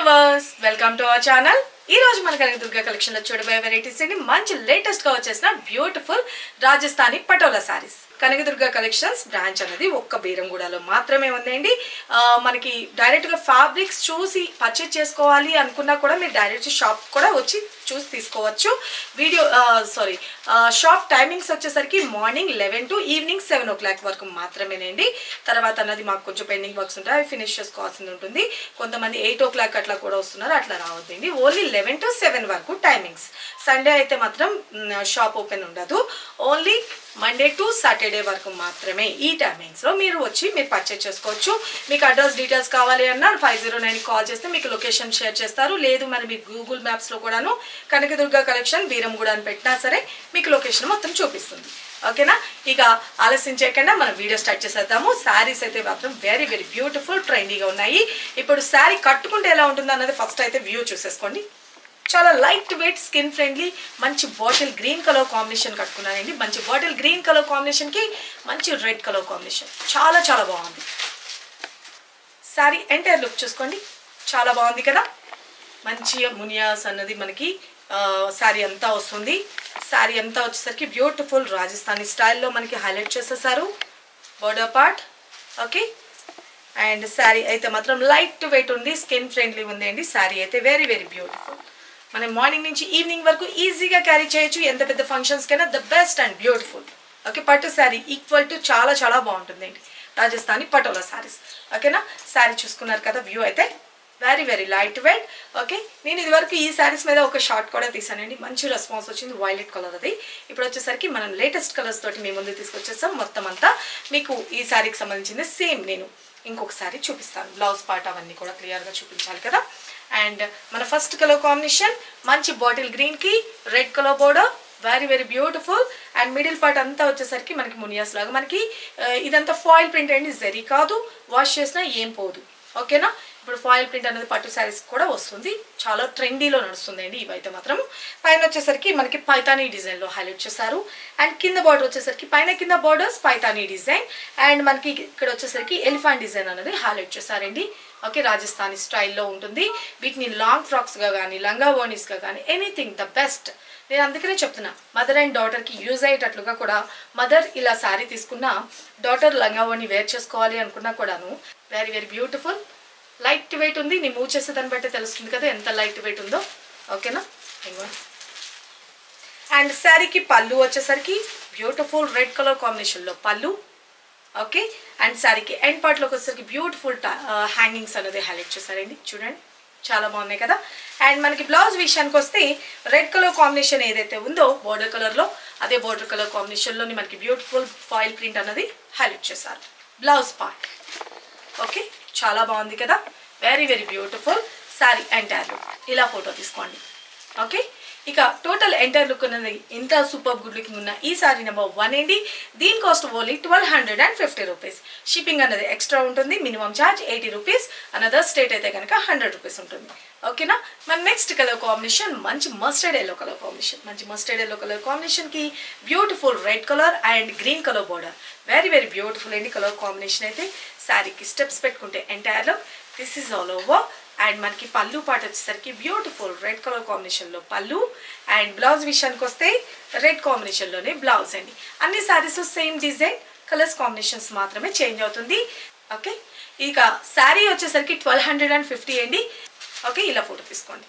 viewers welcome to our channel ఈ రోజు మన కనక దుర్గా కలెక్షన్ లో చూడబోయే వెరైటీస్ అండి మంచి లేటెస్ట్ గా వచ్చేసిన beautiful Rajasthani Patola saris Kanakadurga collections branch అనేది ఒక్క బీరంగూడలో మాత్రమే ఉందండి ఆ, మనకి డైరెక్ట్ గా ఫ్యాబ్రిక్స్ చూసి పర్చేజ్ చేసుకోవాలి అనుకున్నా కూడా మీరు డైరెక్ట్ షాప్ కూడా వచ్చి చూసి తీసుకోవచ్చు వీడియో సారీ షాప్ టైమింగ్స్ వచ్చేసరికి morning eleven to evening seven o'clock వరకు మాత్రమేనండి తర్వాత అన్నది మాకు కొంచెం పెండింగ్ వర్క్స్ ఉంటాయి అవి ఫినిష్ చేసుకోవాల్సింది ఉంటుంది కొంతమంది ఎయిట్ ఓ క్లాక్ అట్లా కూడా వస్తున్నారు అట్లా రావద్దండి ఓన్లీ లెవెన్ టు సెవెన్ వరకు టైమింగ్స్ సండే అయితే మాత్రం షాప్ ఓపెన్ ఉండదు ఓన్లీ మండే టు సాటర్డే వరకు మాత్రమే ఈ టైమింగ్స్లో మీరు వచ్చి మీరు పర్చేజ్ చేసుకోవచ్చు మీకు అడ్రస్ డీటెయిల్స్ కావాలి అన్న ఫైవ్ జీరో నైన్ కాల్ చేస్తే మీకు లొకేషన్ షేర్ చేస్తారు లేదు మరి మీకు గూగుల్ మ్యాప్స్లో కూడాను కనకదుర్గ కలెక్షన్ బీరంగూడ అని పెట్టినా సరే మీకు లొకేషన్ మొత్తం చూపిస్తుంది ఓకేనా ఇక ఆలస్యం చేయకుండా మనం వీడియో స్టార్ట్ చేసేద్దాము శారీస్ అయితే మాత్రం వెరీ వెరీ బ్యూటిఫుల్ ట్రెండీగా ఉన్నాయి ఇప్పుడు శారీ కట్టుకుంటే ఎలా ఉంటుందో అన్నది ఫస్ట్ అయితే వ్యూ చూసేసుకోండి చాలా లైట్ వెయిట్ స్కిన్ ఫ్రెండ్లీ మంచి బాటిల్ గ్రీన్ కలర్ కాంబినేషన్ కట్టుకున్నానండి మంచి బాటిల్ గ్రీన్ కలర్ కాంబినేషన్కి మంచి రెడ్ కలర్ కాంబినేషన్ చాలా చాలా బాగుంది శారీ ఎంటైర్ లుక్ చూసుకోండి చాలా బాగుంది కదా మంచిగా మునియాస్ అన్నది మనకి శారీ అంతా వస్తుంది శారీ అంతా వచ్చేసరికి బ్యూటిఫుల్ రాజస్థానీ స్టైల్లో మనకి హైలైట్ చేసేసారు border part okay and sari అయితే మాత్రం లైట్ వెయిట్ ఉంది స్కిన్ ఫ్రెండ్లీ ఉంది అండి శారీ అయితే వెరీ వెరీ బ్యూటిఫుల్ మనం మార్నింగ్ నుంచి ఈవినింగ్ వరకు ఈజీగా క్యారీ చేయొచ్చు ఎంత పెద్ద ఫంక్షన్స్కైనా the best and beautiful okay పట్టు శారీ ఈక్వల్ టు చాలా చాలా బాగుంటుందండి రాజస్థానీ పటోలా శారీస్ ఓకేనా శారీ చూసుకున్నారు కదా వ్యూ అయితే very very light weight okay నేను ఇదివరకు ఈ శారీస్ మీద ఒక షార్ట్ కూడా తీసానండి మంచి రెస్పాన్స్ వచ్చింది వైలెట్ కలర్ అది ఇప్పుడు వచ్చేసరికి మనం లేటెస్ట్ కలర్స్ తోటి మీ ముందు తీసుకొచ్చేస్తాం మొత్తం అంతా మీకు ఈ శారీకి సంబంధించింది సేమ్ నేను ఇంకొక శారీ చూపిస్తాను బ్లౌజ్ పార్ట్ అవన్నీ కూడా క్లియర్గా చూపించాలి కదా అండ్ మన ఫస్ట్ కలర్ కాంబినేషన్ మంచి బాటిల్ గ్రీన్కి red colour border very very beautiful and middle part అంతా వచ్చేసరికి మనకి మునియాస్ లాగా మనకి ఆ, ఇదంతా ఫాయిల్ ప్రింట్ అండి జరీ కాదు వాష్ చేసినా ఏం పోదు ఓకేనా ఇప్పుడు ఫాయిల్ ప్రింట్ అనేది పట్టు శారీస్ కూడా వస్తుంది చాలా ట్రెండీలో నడుస్తుందండి ఇవైతే మాత్రం పైన వచ్చేసరికి మనకి పైతానీ డిజైన్లో హైలైట్ చేశారు అండ్ కింద బార్డర్ వచ్చేసరికి పైన కింద బార్డర్స్ పైతానీ డిజైన్ అండ్ మనకి ఇక్కడ వచ్చేసరికి ఎలిఫాంట్ డిజైన్ అనేది హైలైట్ చేశారండి ఓకే రాజస్థానీ స్టైల్లో ఉంటుంది వీటిని లాంగ్ ఫ్రాక్స్గా కానీ లంగా ఓనీస్గా కానీ ఎనీథింగ్ ద బెస్ట్ నేను అందుకనే చెప్తున్నా మదర్ అండ్ డాటర్కి యూజ్ అయ్యేటట్లుగా కూడా మదర్ ఇలా శారీ తీసుకున్న డాటర్ లంగా ఓని వేర్ చేసుకోవాలి అనుకున్నా కూడాను very very beautiful light weight ఉంది నీ మూవ్ చేసే దాన్ని బట్టి తెలుస్తుంది కదా ఎంత లైట్ వెయిట్ ఉందో ఓకేనా ఇంకో అండ్ శారీకి పళ్ళు వచ్చేసరికి బ్యూటిఫుల్ రెడ్ కలర్ కాంబినేషన్లో పళ్ళు ఓకే అండ్ శారీకి ఎండ్ పార్ట్లోకి వచ్చేసరికి బ్యూటిఫుల్ హ్యాంగింగ్స్ అనేది హైలైట్ చేశారండి చూడండి చాలా బాగున్నాయి కదా అండ్ మనకి బ్లౌజ్ విషయానికి వస్తే రెడ్ కలర్ కాంబినేషన్ ఏదైతే ఉందో బోర్డర్ కలర్లో అదే బోర్డర్ కలర్ కాంబినేషన్లోని మనకి బ్యూటిఫుల్ ఫాయిల్ ప్రింట్ అనేది హైలైట్ చేశారు బ్లౌజ్ పార్ట్ ఓకే చాలా బాగుంది కదా very very beautiful sari entire look ఇలా ఫోటో తీసుకోండి ఓకే ఇక టోటల్ ఎంటైర్ లుక్ ఉన్నది ఇంత సూపర్ గుడ్ లుకింగ్ ఉన్న ఈ సారీ నెంబర్ వన్ ఏంటి దీని cost only twelve hundred and fifty rupees shipping అనేది ఎక్స్ట్రా ఉంటుంది minimum charge eighty rupees another state అయితే కనుక హండ్రెడ్ రూపీస్ ఉంటుంది ఓకేనా మన నెక్స్ట్ కలర్ కాంబినేషన్ మంచి మస్టర్డ్ ఎల్లో కలర్ కాంబినేషన్ మంచి మస్టర్డ్ ఎల్లో కలర్ కాంబినేషన్కి beautiful red colour and green colour border very very beautiful అండి కలర్ కాంబినేషన్ అయితే శారీకి స్టెప్స్ పెట్టుకుంటే ఎంటైర్లో this is all over and మనకి పళ్ళు పాట వచ్చేసరికి బ్యూటిఫుల్ రెడ్ కలర్ కాంబినేషన్లో పళ్ళు అండ్ బ్లౌజ్ విషయానికి వస్తే రెడ్ కాంబినేషన్లోనే బ్లౌజ్ అండి అన్ని sarees same design colours combinations మాత్రమే చేంజ్ అవుతుంది ఓకే ఇక శారీ వచ్చేసరికి ట్వెల్వ్ హండ్రెడ్ అండ్ ఫిఫ్టీ అండి ఓకే ఇలా ఫోటో తీసుకోండి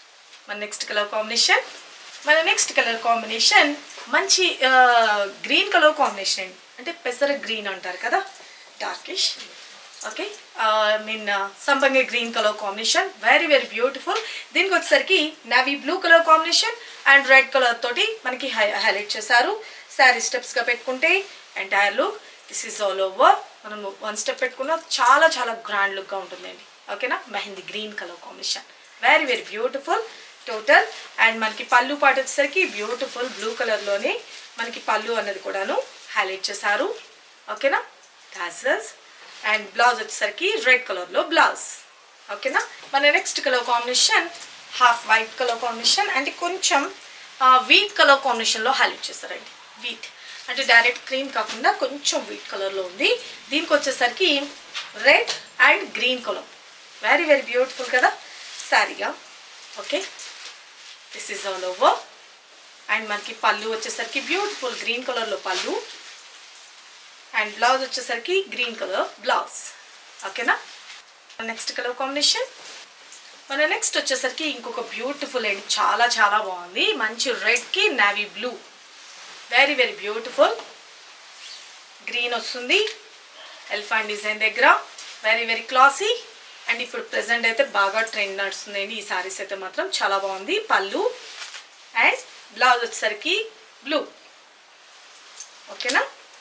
మన నెక్స్ట్ కలర్ కాంబినేషన్ మన నెక్స్ట్ కలర్ కాంబినేషన్ మంచి గ్రీన్ కలర్ కాంబినేషన్ అండి అంటే పెసర గ్రీన్ అంటారు కదా డార్కిష్ ఓకే మీన్ సంపంగి green colour combination very very beautiful దీనికి వచ్చేసరికి navy blue colour combination and red colour తోటి మనకి హై హైలైట్ చేశారు శారీ స్టెప్స్గా పెట్టుకుంటే entire look this is all over మనం వన్ స్టెప్ పెట్టుకున్న చాలా చాలా గ్రాండ్ లుక్గా ఉంటుందండి ఓకేనా mehndi green colour combination very very beautiful total and మనకి పళ్ళు పాట వచ్చేసరికి బ్యూటిఫుల్ బ్లూ కలర్లోనే మనకి పళ్ళు అన్నది కూడాను హైలైట్ చేశారు ఓకేనా టాజల్స్ అండ్ బ్లౌజ్ వచ్చేసరికి రెడ్ కలర్లో బ్లౌజ్ ఓకేనా మన next colour combination half white colour combination అంటే కొంచెం వీట్ కలర్ కాంబినేషన్లో హైలైట్ చేస్తారండి వీట్ అంటే డైరెక్ట్ క్రీమ్ కాకుండా కొంచెం వీట్ కలర్లో ఉంది దీనికి వచ్చేసరికి red and green colour very very beautiful కదా శారీగా okay this is all over and మనకి పళ్ళు వచ్చేసరికి బ్యూటిఫుల్ గ్రీన్ కలర్లో పళ్ళు అండ్ బ్లౌజ్ వచ్చేసరికి గ్రీన్ కలర్ బ్లౌజ్ ఓకేనా నెక్స్ట్ కలర్ కాంబినేషన్ మన నెక్స్ట్ వచ్చేసరికి ఇంకొక బ్యూటిఫుల్ అండ్ చాలా చాలా బాగుంది మంచి రెడ్కి navy blue very very beautiful green వస్తుంది ఎల్ఫాంట్ డిజైన్ దగ్గర వెరీ వెరీ క్లాసీ అండ్ ఇప్పుడు ప్రెసెంట్ అయితే బాగా ట్రెండ్ నడుస్తుందండి ఈ సారీస్ అయితే మాత్రం చాలా బాగుంది పళ్ళు అండ్ బ్లౌజ్ వచ్చేసరికి బ్లూ ఓకేనా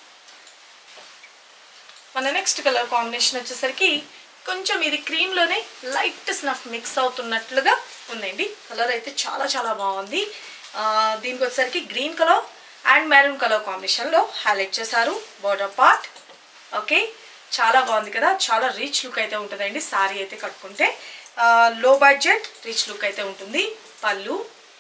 మన నెక్స్ట్ కలర్ కాంబినేషన్ వచ్చేసరికి కొంచెం ఇది క్రీమ్లోనే లైట్ స్నఫ్ మిక్స్ అవుతున్నట్లుగా ఉందండి కలర్ అయితే చాలా చాలా బాగుంది ఆ, దీనికి వచ్చేసరికి green colour and maroon colour కాంబినేషన్లో హైలైట్ చేశారు బోర్డర్ పార్ట్ ఓకే చాలా బాగుంది కదా చాలా రిచ్ లుక్ అయితే ఉంటుందండి సారీ అయితే కట్టుకుంటే లో బడ్జెట్ రిచ్ లుక్ అయితే ఉంటుంది పళ్ళు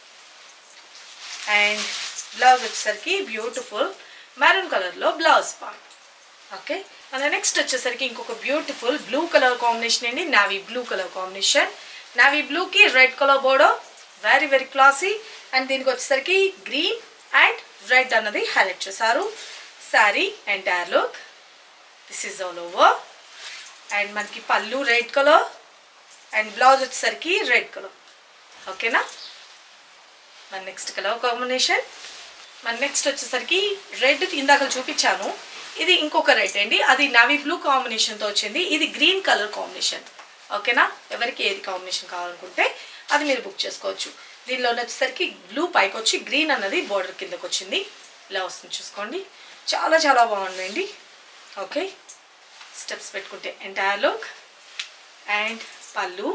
అండ్ బ్లౌజ్ వచ్చేసరికి బ్యూటిఫుల్ మెరూన్ కలర్లో బ్లౌజ్ పార్ట్ ఓకే మన నెక్స్ట్ వచ్చేసరికి ఇంకొక బ్యూటిఫుల్ బ్లూ కలర్ కాంబినేషన్ అండి navy blue colour combination navy బ్లూకి red colour border very very classy and దీనికి వచ్చేసరికి గ్రీన్ అండ్ రెడ్ అన్నది హైలైట్ చేశారు sari entire look this is all over and మనకి పళ్ళు రెడ్ కలర్ అండ్ బ్లౌజ్ వచ్చేసరికి red colour ఓకేనా మన నెక్స్ట్ కలర్ కాంబినేషన్ మన నెక్స్ట్ వచ్చేసరికి రెడ్ ఇందాక చూపించాను ఇది ఇంకొక రెడ్ అండి అది నవీ బ్లూ కాంబినేషన్తో వచ్చింది ఇది గ్రీన్ కలర్ కాంబినేషన్ ఓకేనా ఎవరికి ఏది కాంబినేషన్ కావాలనుకుంటే అది మీరు బుక్ చేసుకోవచ్చు దీనిలో వచ్చేసరికి బ్లూ పైకి వచ్చి గ్రీన్ అన్నది బోర్డర్ కిందకి వచ్చింది ఇలా వస్తుంది చూసుకోండి చాలా చాలా బాగుందండి ఓకే స్టెప్స్ పెట్టుకుంటే ఎంటైర్ లుక్ అండ్ పళ్ళు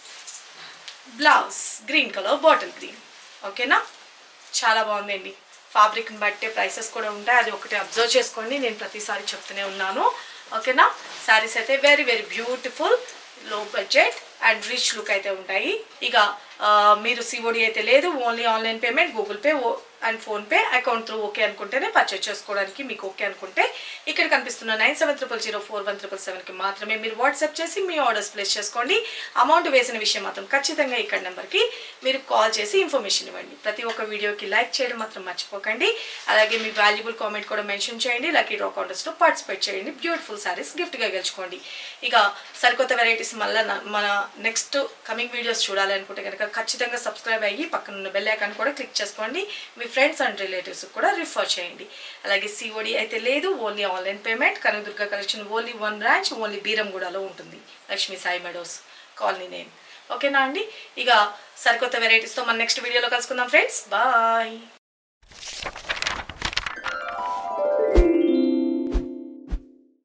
blouse green colour bottle green ఓకేనా చాలా బాగుందండి ఫ్యాబ్రిక్ని బట్టే ప్రైసెస్ కూడా ఉంటాయి అది ఒకటి అబ్జర్వ్ చేసుకోండి నేను ప్రతిసారి చెప్తూనే ఉన్నాను ఓకేనా శారీస్ అయితే very very beautiful low budget and rich look అయితే ఉంటాయి ఇక ఆ, మీరు సిఓడి అయితే లేదు only online payment Google Pay and PhonePe account through okay అనుకుంటేనే పర్చేస్ చేసుకోవడానికి మీకు ఓకే అనుకుంటే ఇక్కడ కనిపిస్తున్న nine seven triple zero four one triple సెవెన్కి మాత్రమే మీరు వాట్సాప్ చేసి మీ ఆర్డర్స్ ప్లేస్ చేసుకోండి అమౌంట్ వేసిన విషయం మాత్రం ఖచ్చితంగా ఇక్కడ నెంబర్కి మీరు కాల్ చేసి ఇన్ఫర్మేషన్ ఇవ్వండి ప్రతి ఒక్క వీడియోకి లైక్ చేయడం మాత్రం మర్చిపోకండి అలాగే మీ వాల్యుబుల్ కామెంట్ కూడా మెన్షన్ చేయండి లక్కీ డ్రా కాంటెస్ట్లో పార్టిసిపేట్ చేయండి బ్యూటిఫుల్ సారీస్ గిఫ్ట్గా గెలుచుకోండి ఇక సరికొత్త వెరైటీస్ మళ్ళీ మన నెక్స్ట్ కమింగ్ వీడియోస్ చూడాలి అనుకుంటే కనుక ఖచ్చితంగా సబ్స్క్రైబ్ అయ్యి పక్కన ఉన్న బెల్ ఐకాన్ కూడా క్లిక్ చేసుకోండి మీ ఫ్రెండ్స్ అండ్ రిలేటివ్స్ కూడా రిఫర్ చేయండి అలాగే సిఓడి అయితే లేదు only online payment Kanakadurga collection only one branch only బీరంగూడలో ఉంటుంది Lakshmi Sai meadows colony name ఓకేనా అండి ఇక సరికొత్త వెరైటీస్తో మన నెక్స్ట్ వీడియోలో కలుసుకుందాం ఫ్రెండ్స్ బాయ్